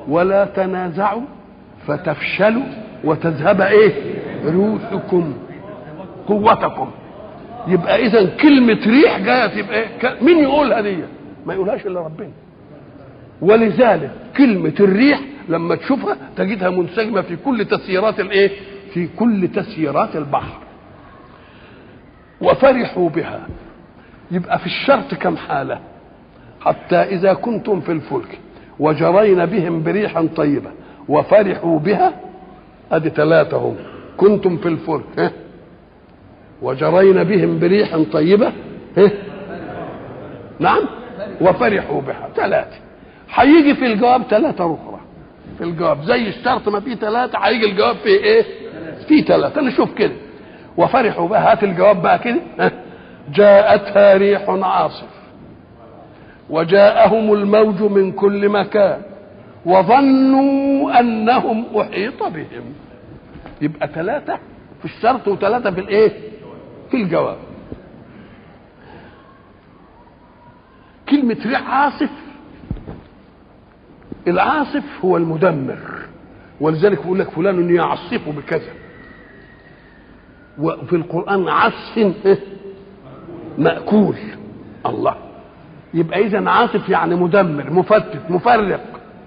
ولا تنازعوا فتفشلوا وتذهب ايه روحكم قوتكم يبقى اذا كلمه ريح جايه تبقى ايه ك- مين يقولها دي ما يقولهاش الا ربنا ولذلك كلمه الريح لما تشوفها تجدها منسجمه في كل تسييرات الايه في كل تسييرات البحر وفرحوا بها يبقى في الشرط كم حاله حتى اذا كنتم في الفلك وجرين بهم بريح طيبه وفرحوا بها ادي ثلاثه هم كنتم في الفلك ها وجرين بهم بريح طيبه ها نعم وفرحوا بها ثلاثه هيجي في الجواب ثلاثه اخرى في الجواب زي الشرط ما فيه ثلاثه هيجي الجواب فيه ايه فيه ثلاثه نشوف كده وفرحوا بها هات الجواب بقى كده ها جاءتها ريح عاصف وجاءهم الموج من كل مكان وظنوا انهم احيط بهم يبقى ثلاثه في الشرط وثلاثه في الايه في الجواب كلمه ريح عاصف العاصف هو المدمر ولذلك بيقول لك فلان يعصف بكذا وفي القران عصف مأكول الله يبقى اذا عاصف يعني مدمر مفتت مفرق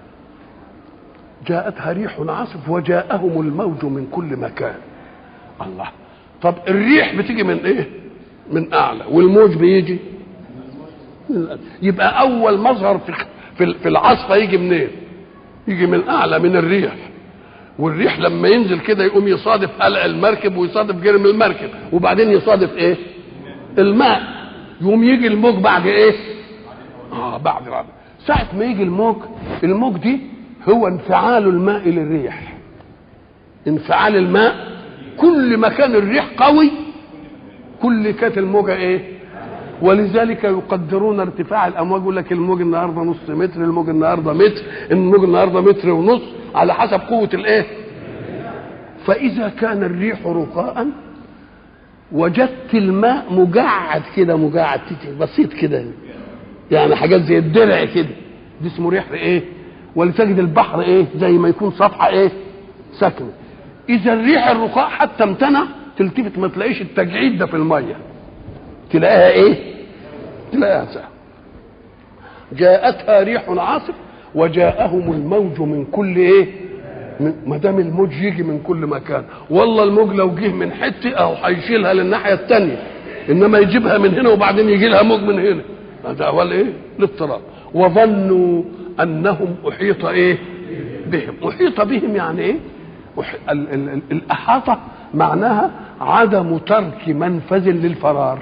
جاءتها ريح عاصف وجاءهم الموج من كل مكان الله طب الريح بتيجي من ايه من اعلى والموج بيجي من الأسفل. يبقى اول مظهر في في في العاصفه يجي منين يجي من اعلى من الريح والريح لما ينزل كده يقوم يصادف قلع المركب ويصادف جرم المركب وبعدين يصادف ايه الماء يقوم يجي الموج بعد ايه اه بعد بعد ساعة ما يجي الموج الموج دي هو انفعال الماء للريح انفعال الماء كل ما كان الريح قوي كل كانت الموجة ايه ولذلك يقدرون ارتفاع الامواج يقول لك الموج النهارده نص متر الموج النهارده متر الموج النهارده متر ونص على حسب قوه الايه فاذا كان الريح رخاء وجدت الماء مجعد كده مجعد تيتي بسيط كده يعني حاجات زي الدرع كده دي اسمه ريح ايه ولتجد البحر ايه زي ما يكون صفحه ايه ساكنه اذا الريح الرخاء حتى امتنع تلتفت ما تلاقيش التجعيد ده في الميه تلاقيها ايه تلاقيها سهل جاءتها ريح عاصف وجاءهم الموج من كل ايه ما دام الموج يجي من كل مكان والله الموج لو جه من حته او هيشيلها للناحيه الثانيه انما يجيبها من هنا وبعدين يجي لها موج من هنا هذا هو الايه الاضطراب وظنوا انهم احيط ايه بهم احيط بهم يعني ايه أح... ال... ال... ال... الاحاطه معناها عدم ترك منفذ للفرار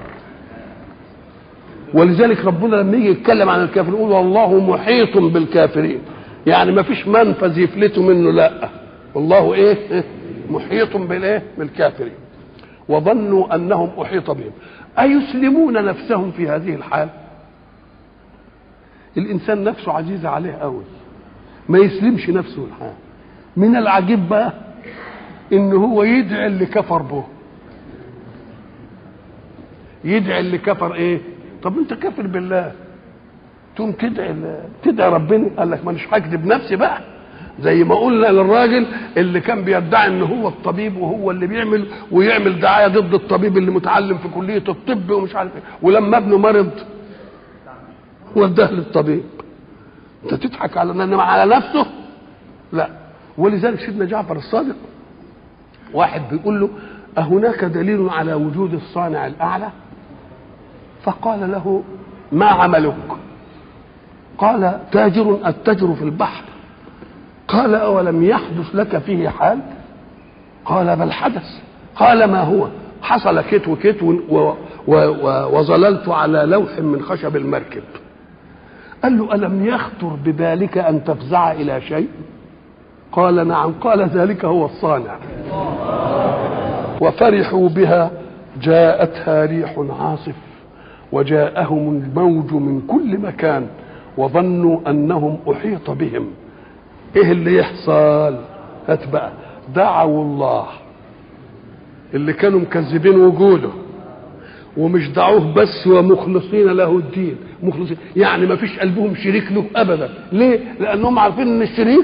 ولذلك ربنا لما يجي يتكلم عن الكافرين يقول والله محيط بالكافرين يعني ما فيش منفذ يفلتوا منه لا والله ايه محيط بالايه بالكافرين وظنوا انهم احيط بهم ايسلمون نفسهم في هذه الحال الانسان نفسه عزيزه عليه قوي ما يسلمش نفسه الحال من العجيب بقى ان هو يدعي اللي كفر به يدعي اللي كفر ايه طب انت كافر بالله تقوم تدعي تدعي ربنا قال لك مانيش هكذب نفسي بقى زي ما قلنا للراجل اللي كان بيدعي ان هو الطبيب وهو اللي بيعمل ويعمل دعايه ضد الطبيب اللي متعلم في كليه الطب ومش عارف ايه ولما ابنه مرض وداه للطبيب انت تضحك على انما على نفسه لا ولذلك سيدنا جعفر الصادق واحد بيقول له أهناك دليل على وجود الصانع الأعلى فقال له ما عملك قال تاجر أتجر في البحر قال أولم يحدث لك فيه حال قال بل حدث قال ما هو حصل كت وكت و و و وظللت على لوح من خشب المركب قال له ألم يخطر ببالك أن تفزع إلى شيء قال نعم قال ذلك هو الصانع وفرحوا بها جاءتها ريح عاصف وجاءهم الموج من كل مكان وظنوا انهم احيط بهم ايه اللي يحصل هات بقى دعوا الله اللي كانوا مكذبين وجوده ومش دعوه بس ومخلصين له الدين مخلصين يعني ما فيش قلبهم شريك له ابدا ليه لانهم عارفين ان الشريك